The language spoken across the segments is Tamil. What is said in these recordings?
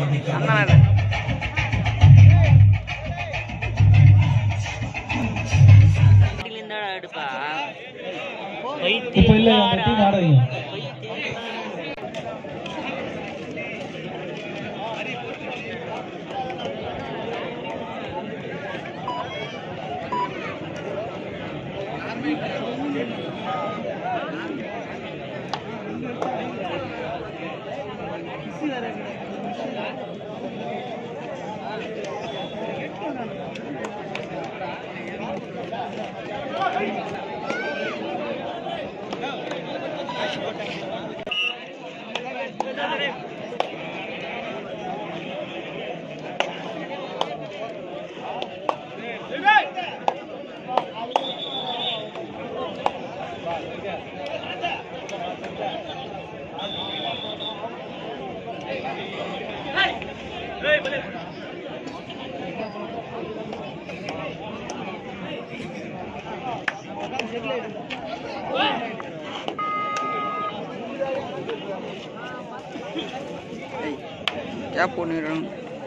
கபடி அண்ணா கபடி இருந்தா எடுப்பா இப்போ இல்லை அந்த டீம் ஆடுறீங்க கேப் பண்ணிடுறோம்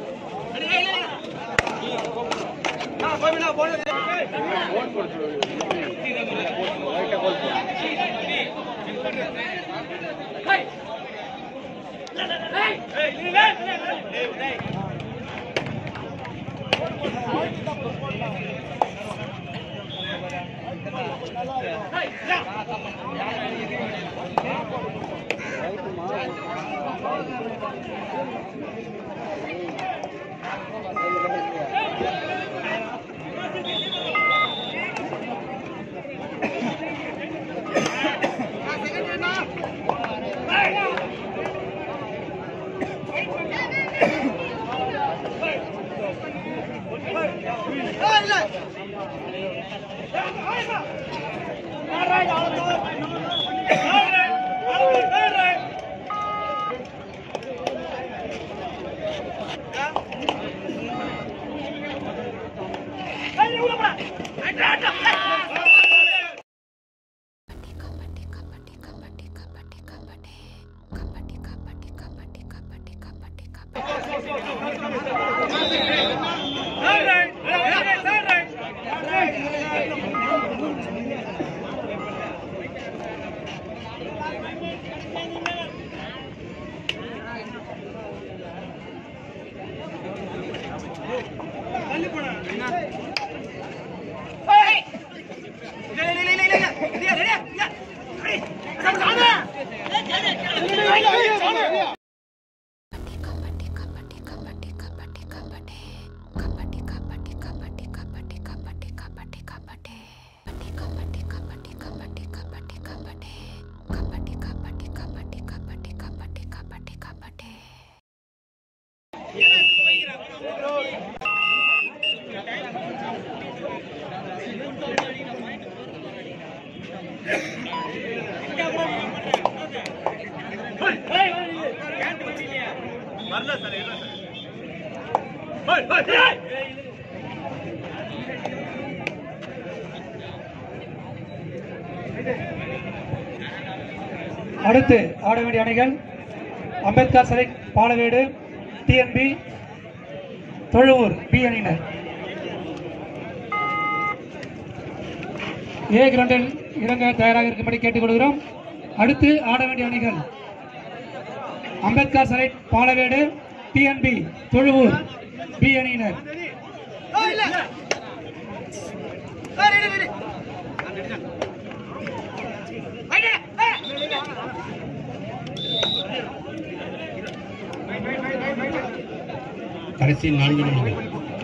அடுத்து ஆட வேண்டிய அணிகள் அம்பேத்கர் சிலை பாலவேடு டிஎன்பி தொழுவூர் பி அணியினர் ஏ கிரண்டில் இறங்க தயாராக இருக்கும்படி கேட்டுக்கொள்கிறோம் அடுத்து ஆட வேண்டிய அணிகள் அம்பேத்கர் சிலை பாலவேடு டிஎன்பி தொழுவூர் பி அணியினர் கடைசி நான்கு நிமிடங்கள்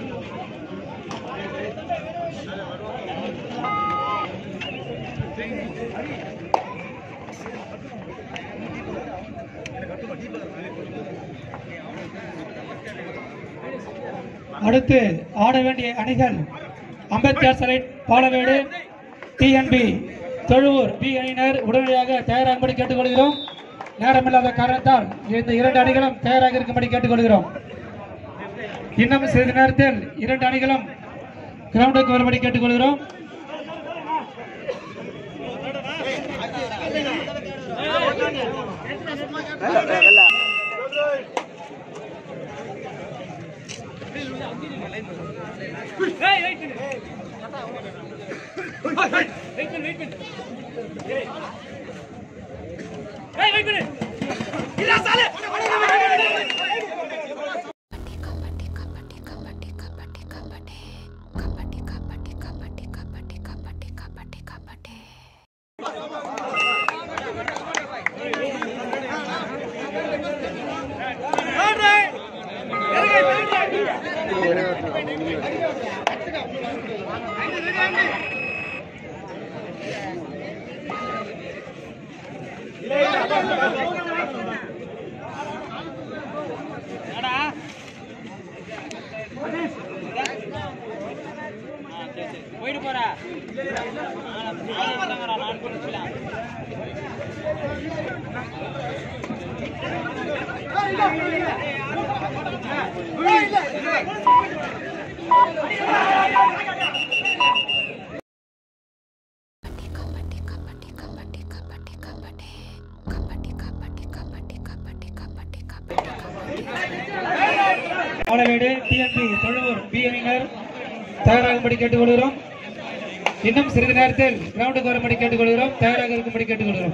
அடுத்து ஆட வேண்டிய அணிகள் அம்பேத்கர் சிலை பாலவேடு டிஎன்பி தொழுவூர் பி அணியினர் உடனடியாக தயாராகும்படி கேட்டுக்கொள்கிறோம் நேரமில்லாத காரணத்தால் இந்த இரண்டு அணிகளும் தயாராக இருக்கும்படி கேட்டுக்கொள்கிறோம் இன்னும் சிறிது நேரத்தில் இரண்டு அணிகளும் கிரவுண்டுக்கு வரும்படி கேட்டுக்கொள்கிறோம் போயிட்டு போற நான் குடிச்சலாம் பாலவேடு டிஎன்பி தொழுவூர் பி அணியினர் தயாராகும்படி கேட்டுக்கொள்கிறோம் இன்னும் சிறிது நேரத்தில் கிரவுண்டுக்கு வரும்படி கேட்டுக்கொள்கிறோம் தயாராக இருக்கும்படி கேட்டுக்கொள்கிறோம்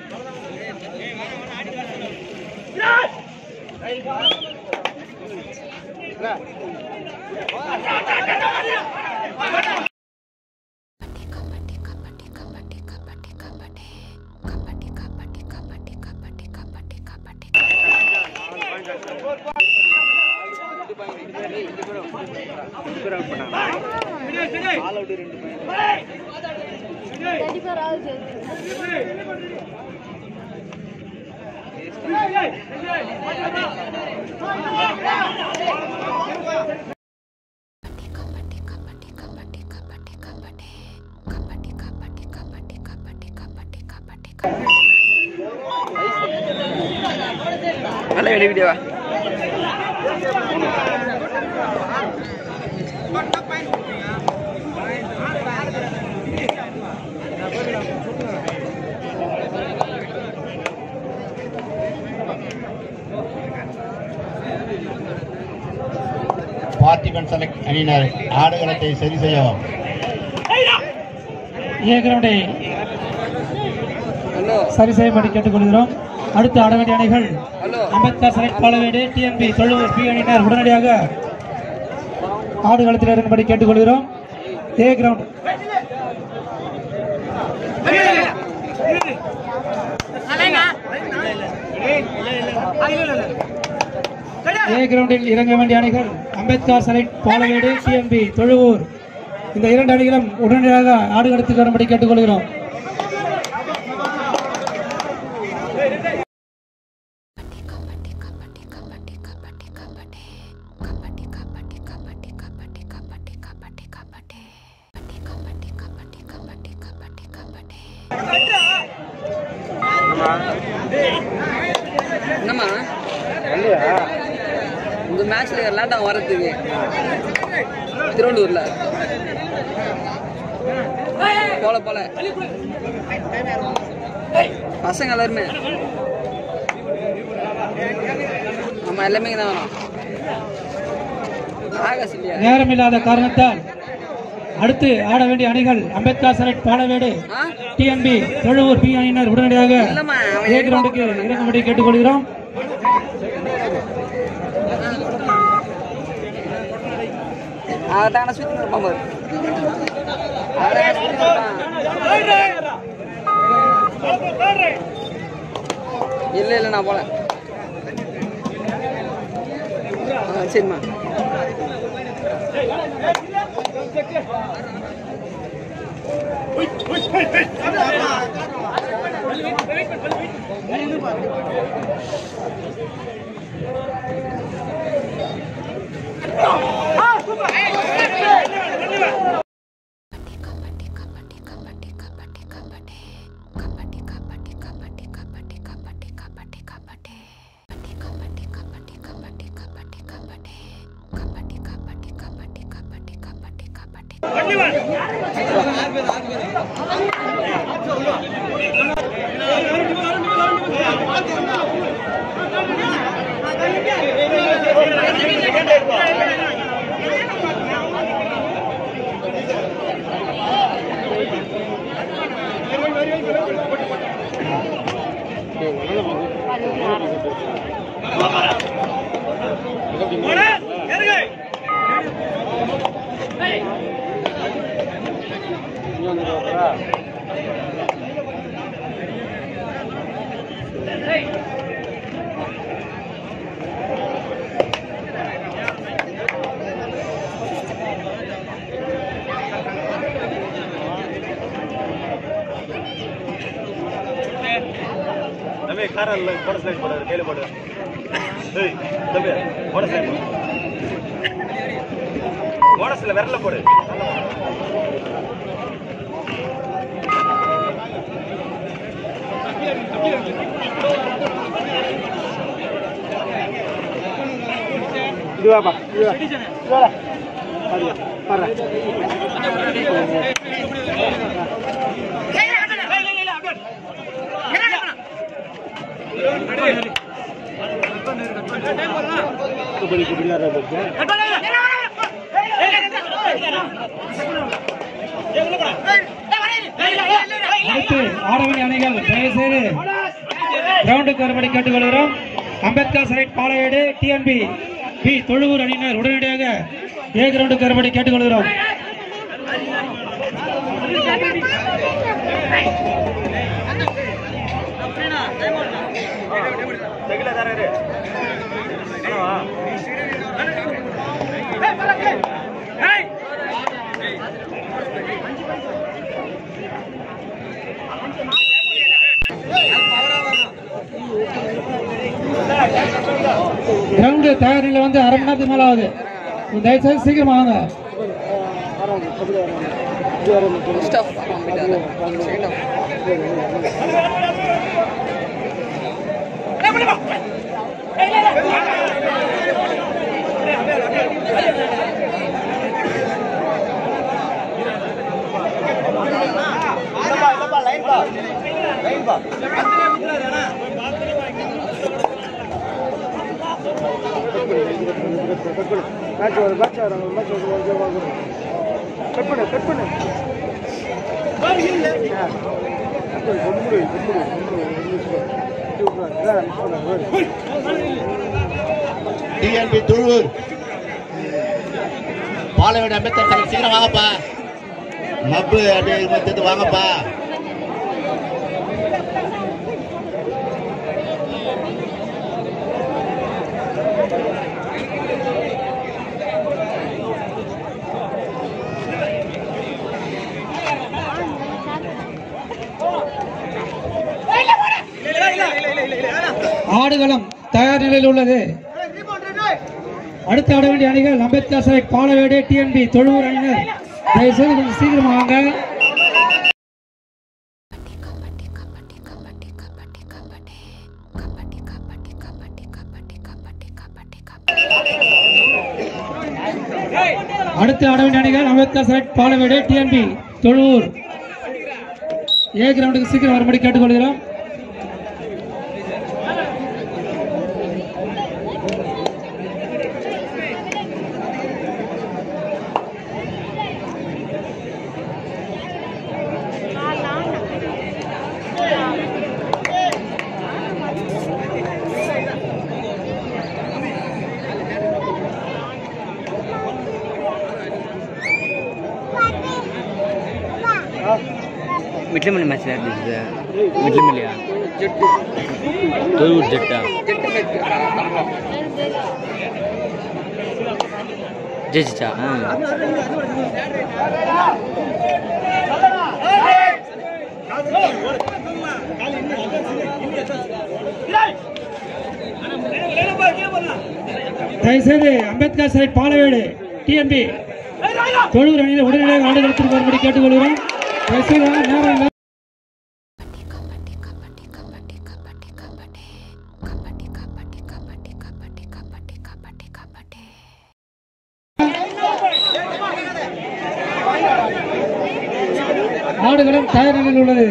நல்ல வெளி வீடியோவா பார்த்திபன் செலக்ட் அணியினர் ஆடுகளத்தை சரி செய்யவும் ஏ கிரவுண்டை ஹலோ சரி செய்யும்படி கேட்டுக்கொள்கிறோம் அடுத்து ஆட வேண்டிய அணிகள் hello Ambedkar select Palavedu TNP Thozhuvur B அணியினர் உடனடியாக ஆடுகளத்தில் இருக்கும்படி கேட்டுக்கொள்கிறோம் ஏ கிரவுண்ட் ஏ கிரவுண்டில் இறங்க வேண்டிய அணிகள் அம்பேத்கர் செலக்ட் பாலவேடு டிஎம்பி தொழுவூர் இந்த இரண்டு அணிகளும் உடனடியாக ஆடுகளத்துக்கு வரும்படி கேட்டுக்கொள்கிறோம் என்னம்மா இந்த மேட்ச்ல லேட்டாக வர்றதுக்கு திருவள்ளூர்ல போல போல பசங்க எல்லாருமே நம்ம எல்லாமே இங்க தான் வரோம் ஆகாஷ் இல்லையா நேரமில்லாத காரணத்தால் அடுத்து ஆட வேண்டிய அணிகள் அம்பேத்கர் செலக்ட் பாலவேடு ஆ டிஎன்பி தொழுவூர் பி அணியினர் உடனடியாக இல்லம்மா, அவன் ஏ கிரவுண்டுக்கு இறங்கும்படி கேட்டுக்கொள்கிறோம் அதான் சுத்தி இருப்பான் பாரு அதான் சுத்தி இருப்பான் இல்ல இல்ல நான் போல ஆ, சரிம்மா காரில் போட ஸ்லைட் போடு கையில் போடு ஏய் தம்பி போட ஸ்லைட் போடு போனஸில் விரல போடு இதுவாப்பா இதுவா அடுத்து ஆட வேண்டிய அணிகள் தயவு செய்து கிரவுண்டுக்கு வரும்படி கேட்டுக்கொள்கிறோம் Ambedkar side Palavedu TNP B Thozhuvur அணியினர் உடனடியாக ஏ கிரவுண்டுக்கு வரும்படி கேட்டுக்கொள்கிறோம் ತೆಗಿಲ ದಾರ கிரவுண்டு தயார் நிலை வந்து அரை மணி நேரத்துக்கு மேல ஆகுது தயவு செய்து சீக்கிரமா வாங்க டிஎன்பி துழுவூர் பாலவேடு அம்பேத்கர் சங்கம் சீக்கிரம் வாங்கப்பா மப்பு அப்படியே சேர்த்து வாங்கப்பா ஆடுகளம் தயார் நிலையில் உள்ளது அடுத்து ஆட வேண்டிய அணிகள் அம்பேத்கர் சைட் பாலவேடு டிஎன்பி தொழுவூர் அணியினர் தயவு செய்து கொஞ்சம் சீக்கிரமா வாங்க அடுத்து ஆட வேண்டிய அணிகள் Ambedkar side Palavedu TNP Thozhuvur A கிரவுண்டுக்கு சீக்கிரம் வரும்படி கேட்டுக்கொள்கிறோம் మిట్ల మళ్ళీ మ్యాచ్ మిట్ల మళ్ళీ తొలూరు జట్ట జడ్జిచా தயவுசெய்து அம்பேத்கர் சைட் பாலவேடு டிஎன்பி தொழுவூர் அணியில் உடனடியாக ஆடுகளத்திற்கு வரும்படி கேட்டுக்கொள்கிறோம் தயவுசெய்து வாங்க, நேரம் இல்லை ஆடுகளும் தயார் நிலையில் உள்ளது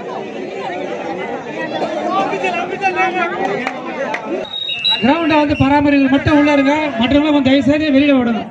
கிரவுண்டை வந்து பராமரிக்கிறது மட்டும் உள்ள இருங்க மற்றவங்க கொஞ்சம் தயவு செய்து வெளியில விடணும்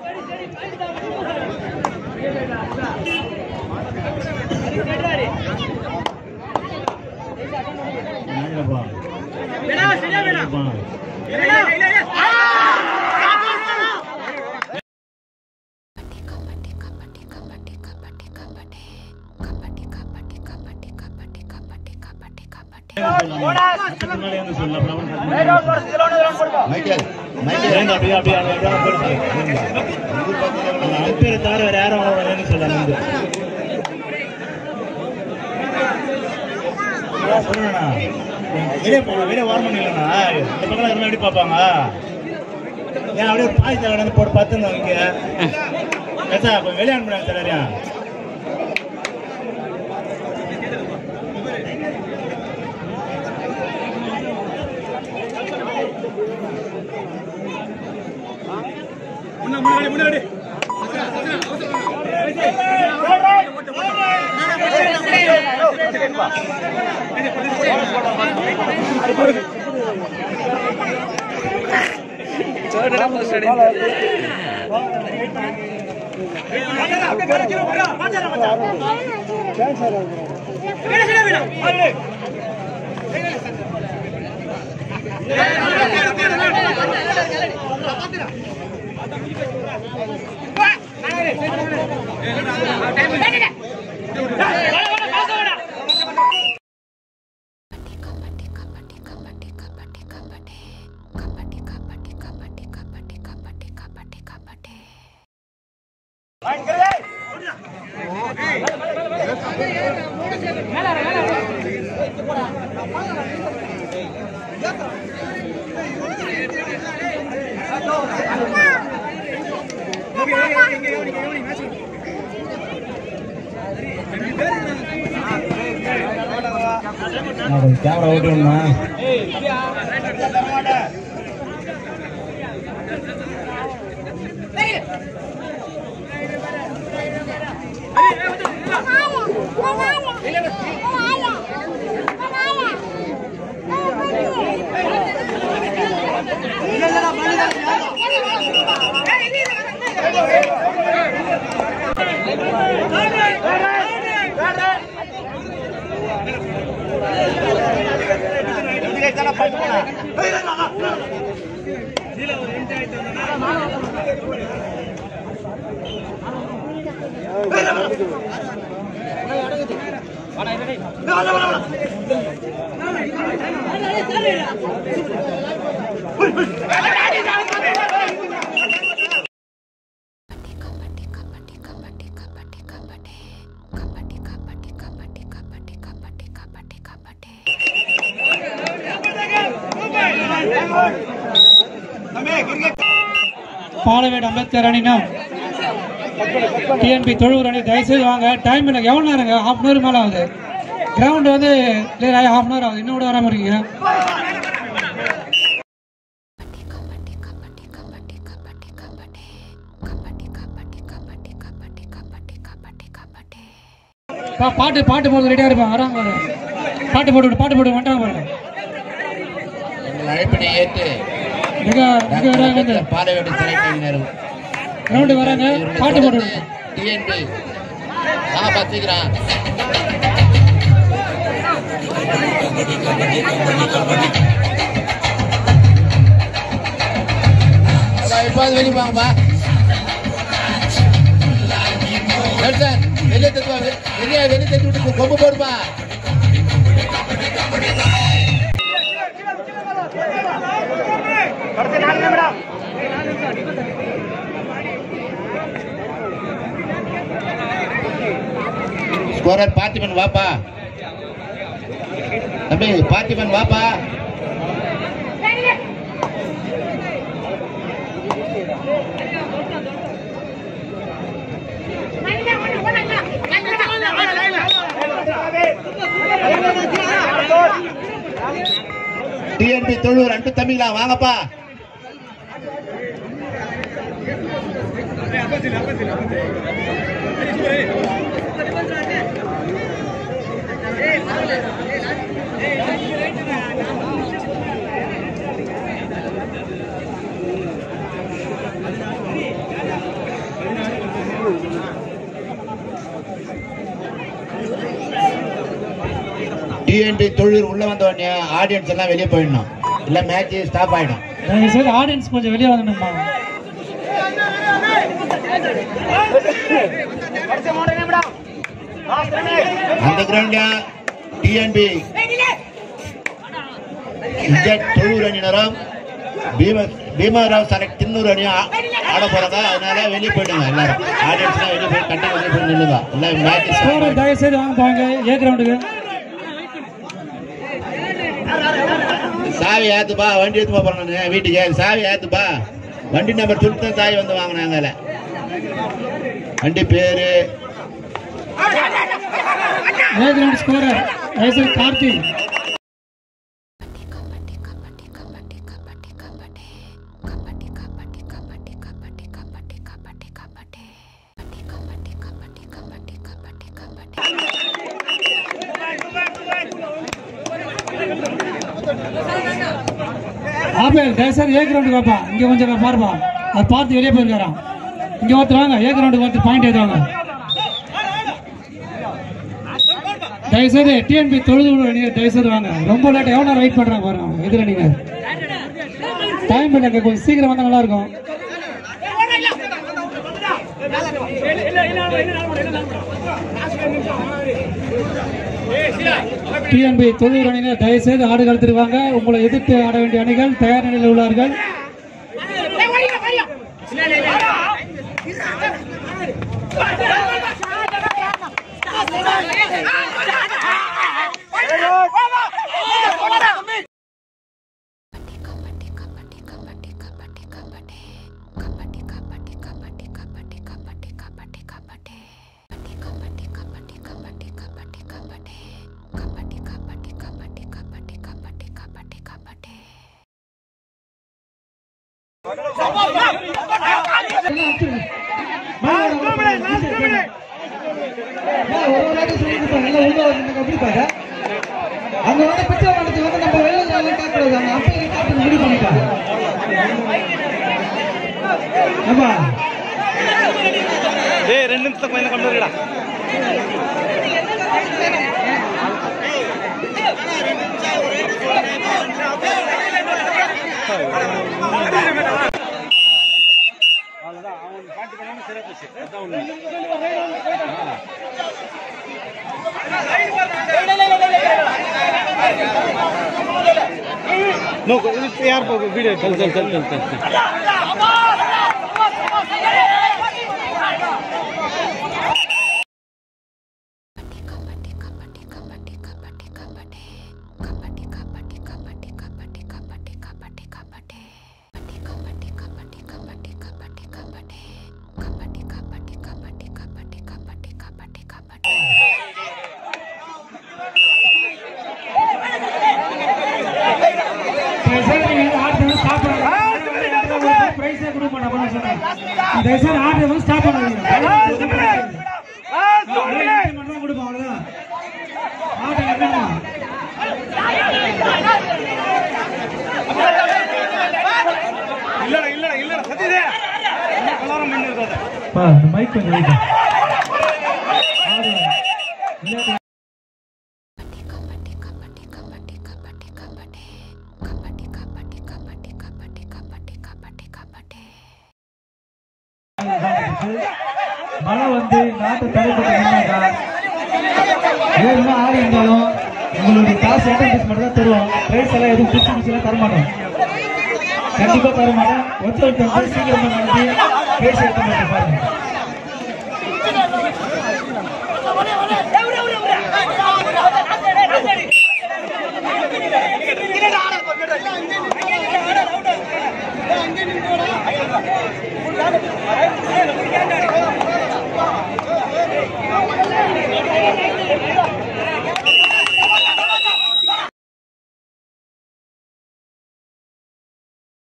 மைக்கேல் மைக்கேல் அப்படியே அப்படியே அம்பேர் தவிர வேற யாரும் வரேன்னு சொல்ல சொல்லணும்ண்ணா வெளியே போகணும் வெளியே ஓரம் இல்லைண்ணா இந்த பக்கம் இருந்தால் எப்படி பார்ப்பாங்க ஏன் அப்படியே பாதி தகவல் போட்டு பார்த்துருந்தோம் இங்கே ஏசா கொஞ்சம் வெளியே அனுப்பிடுங்க தலைவரையா கேமரா ஓட்டுமா பாலவேடு அம்பேத்கர் அணினா டிஎன்பி தொழுவூர் அணி தயவுசெய்து வாங்க டைம் எனக்கு எவ்வளோ நேரங்க ஹாஃப் அன் ஹவர் மேலே ஆகுது கிரவுண்ட் வந்து கிளியர் ஆகி ஹாஃப் அன் ஹவர் ஆகுது இன்னும் கூட வராமல் இருக்கீங்க பா- பாட்டு பாட்டு போடுறது ரெடியாக இருப்பாங்க வராங்க பாரு. பாட்டு போட்டு விடு, பாட்டு போட்டு வந்துட்டாங்க பாருங்க எங்கள் அழைப்பினை ஏற்று மிக மிக வராங்க வந்து டாக்டர் பாலவேடு சிறைப்பினர் கிரவுண்டு வராங்க பாட்டு போட்டு விடுங்க டிஎன்பி வாங்க பார்த்துக்கிறான் இப்போ வெளியே வாங்கப்பா நெல்சன் வெளியே தட்டுவா வெளியே வெளியே தட்டி விட்டு கொம்பு போடுப்பா ஸ்கோரர் பார்த்திபன் வாப்பா தம்பி பார்த்திபன் வாப்பா டிஎன்பி தொழுவூர் அன்பு தம்பிங்களா வாங்கப்பா டிஎன்பி தொழில் உள்ள வந்த உடனே ஆடியன்ஸ் எல்லாம் வெளியே போயிடணும் இல்ல மேட்ச் ஸ்டாப் ஆயிடும் தயவுசெய்து ஆடியன்ஸ் கொஞ்சம் வெளியே வந்துடணுமா அந்த கிரவுண்ட்ல டிஎன்பி இஜெட் தொழில் அணியினரும் பீம பீமராவ் செலக்ட் தின்னூர் அணியும் ஆ- ஆட போறாங்க அதனால வெளியே போயிடுங்க எல்லாரும் ஆடியன்ஸ்லாம் வெளியே போய் கட்டி வெளியே போய் நில்லுங்க எல்லாம் மேட்ச் ஸ்கோரர் தயவுசெய்து வாங்க போவாங்க ஏ கிரவுண்டுக்கு சாவி ஏத்துப்பா வண்டி எடுத்து போறேன் நான் வீட்டுக்கு சாவி ஏத்துப்பா வண்டி நம்பர் சொல்லிட்டு தான் சாவி வந்து வாங்கினாங்க அதுல. வண்டி பேரு ஏ கிரவுண்ட் ஸ்கோரர் வயசு கார்த்தி ஆபேல் தயவுசெய்து ஏ கிரவுண்ட் வாப்பா இங்க கொஞ்சம் பாருப்பா அது பார்த்து வெளியே போயிருக்காராம் இங்க ஒருத்தர் வாங்க ஏ கிரவுண்ட் ஒருத்தர் பாயிண்ட் ஏற்றுவாங்க தயவுசெய்து டிஎன்பி தொழுது நீங்க தயவுசெய்து வாங்க ரொம்ப லேட் எவ்வளோ நேரம் வெயிட் பண்றாங்க பாருங்க எதிர நீங்க டைம் இல்லைங்க கொஞ்சம் சீக்கிரம் வந்தா நல்லா இருக்கும் டிஎன்பி தொழில் அணியினர் தயவுசெய்து ஆடு கலத்திருவாங்க உங்களை எதிர்த்து ஆட வேண்டிய அணிகள் தயார் நிலையில் உள்ளார்கள் அங்க வந்து பிச்சை வாங்கறது வந்து நம்ம வெளில கேட்கக்கூடாது அங்க அப்பா கேப்டன் முடிவு பண்ணிட்டாங்க ஆமா ஏய் ரெண்டு நிமிஷத்துக்கு கொஞ்சம் கம்மி இருக்கடா यार वीडियो चल चल चल चल चल தயவுசெய்து நீங்க வந்து ஆட்டத்தை வந்து stop பண்ணுங்க. prize ஏ கொடுக்க மாட்டேன் அப்படின்னு சொன்னேன். தயவுசெய்து ஆட்டத்தை வந்து stop பண்ணாதீங்க. மட்டும் தான் கொடுப்போம், அவ்வளவுதான். ஆட்டம் நிறுத்தணும். இல்லடா இல்லடா இல்லடா சத்தியதே கலவரம் பண்ணி இருக்காது பா, இந்த mic கொஞ்சம் வைப்பா. ஆடு. விளையாட்டு மழை வந்து நாட்டை தடைப்பட்டு நின்னாக்கா வேணுமா ஆடி இருந்தாலும் உங்களுடைய காசு என்ட்ரன்ஸ் மட்டும் தான் தருவோம் பிரைஸ் எல்லாம் எதுவும் பிடிச்சி பிடிச்சலாம் தர மாட்டோம் கண்டிப்பா தர மாட்டோம் ஒருத்தர் ஒருத்தர் வந்து சீக்கிரமா நடந்து பேசி எடுத்து மாட்டோம் பாருங்க